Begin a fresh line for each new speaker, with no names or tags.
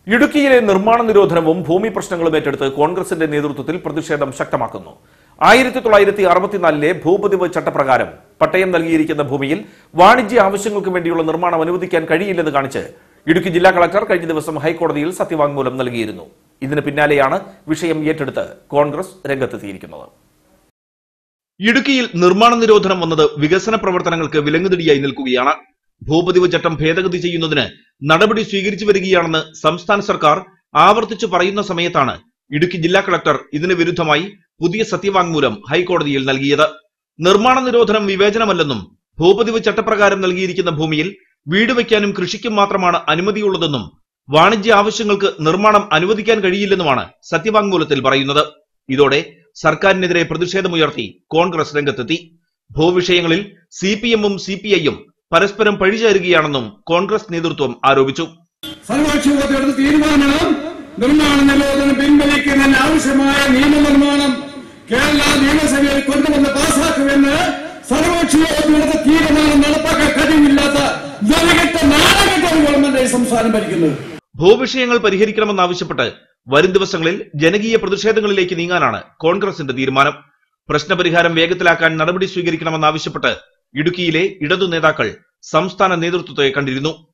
ഇടുക്കിയിലെ നിർമ്മാണ നിരോധനവും ഭൂമി പ്രശ്നങ്ങളും ഏറ്റെടുത്ത് കോൺഗ്രസിന്റെ നേതൃത്വത്തിൽ പ്രതിഷേധം ശക്തമാക്കുന്നു ആയിരത്തി തൊള്ളായിരത്തി അറുപത്തിനാലിലെ ഭൂപതിവ് ചട്ടപ്രകാരം പട്ടയം നൽകിയിരിക്കുന്ന ഭൂമിയിൽ വാണിജ്യ ആവശ്യങ്ങൾക്ക് വേണ്ടിയുള്ള നിർമ്മാണം അനുവദിക്കാൻ കഴിയില്ലെന്ന് കാണിച്ച് ഇടുക്കി ജില്ലാ കളക്ടർ കഴിഞ്ഞ ദിവസം ഹൈക്കോടതിയിൽ സത്യവാങ്മൂലം നൽകിയിരുന്നു ഇതിന് പിന്നാലെയാണ് വിഷയം ഏറ്റെടുത്ത് കോൺഗ്രസ് രംഗത്തെത്തിയിരിക്കുന്നത്
ഇടുക്കിയിൽ നിർമ്മാണ നിരോധനം വന്നത് വികസന പ്രവർത്തനങ്ങൾക്ക് വിലങ്ങുതടിയായി നിൽക്കുകയാണ് ഭൂപതിവ് ചട്ടം ഭേദഗതി ചെയ്യുന്നതിന് നടപടി സ്വീകരിച്ചു വരികയാണെന്ന് സംസ്ഥാന സർക്കാർ ആവർത്തിച്ചു പറയുന്ന സമയത്താണ് ഇടുക്കി ജില്ലാ കളക്ടർ ഇതിന് വിരുദ്ധമായി പുതിയ സത്യവാങ്മൂലം ഹൈക്കോടതിയിൽ നൽകിയത് നിർമ്മാണ നിരോധനം വിവേചനമല്ലെന്നും ഭൂപതിവ് ചട്ടപ്രകാരം നൽകിയിരിക്കുന്ന ഭൂമിയിൽ വീട് വയ്ക്കാനും കൃഷിക്കും മാത്രമാണ് അനുമതിയുള്ളതെന്നും വാണിജ്യ ആവശ്യങ്ങൾക്ക് നിർമ്മാണം അനുവദിക്കാൻ കഴിയില്ലെന്നുമാണ് സത്യവാങ്മൂലത്തിൽ പറയുന്നത് ഇതോടെ സർക്കാരിനെതിരെ പ്രതിഷേധമുയർത്തി കോൺഗ്രസ് രംഗത്തെത്തി ഭൂവിഷയങ്ങളിൽ സി പി എമ്മും സി പി ഐയും പരസ്പരം പഴിചേരുകയാണെന്നും കോൺഗ്രസ് നേതൃത്വം ആരോപിച്ചു
സർവകക്ഷിയോഗത്തിലെടുത്ത തീരുമാനം നിർമ്മാണ നിരോധനം പിൻവലിക്കുന്നതിന് ആവശ്യമായ നിയമനിർമ്മാണം കേരള നിയമസഭയിൽ കൊണ്ടുവന്ന് പാസാക്കുമെന്ന് സർവകക്ഷിയോഗത്തിലെടുത്ത തീരുമാനം നടപ്പാക്കാൻ കഴിവില്ലാത്ത ജനകെട്ട നാടകെട്ട ഒരു ഗവൺമെന്റ് ഈ സംസ്ഥാനം ഭരിക്കുന്നത്
ഭൂവിഷയങ്ങൾ പരിഹരിക്കണമെന്നാവശ്യപ്പെട്ട് വരും ദിവസങ്ങളിൽ ജനകീയ പ്രതിഷേധങ്ങളിലേക്ക് നീങ്ങാനാണ് കോൺഗ്രസിന്റെ തീരുമാനം പ്രശ്നപരിഹാരം വേഗത്തിലാക്കാൻ നടപടി സ്വീകരിക്കണമെന്നാവശ്യപ്പെട്ട് ഇടുക്കിയിലെ ഇടതു നേതാക്കൾ സംസ്ഥാന നേതൃത്വത്തെ കണ്ടിരുന്നു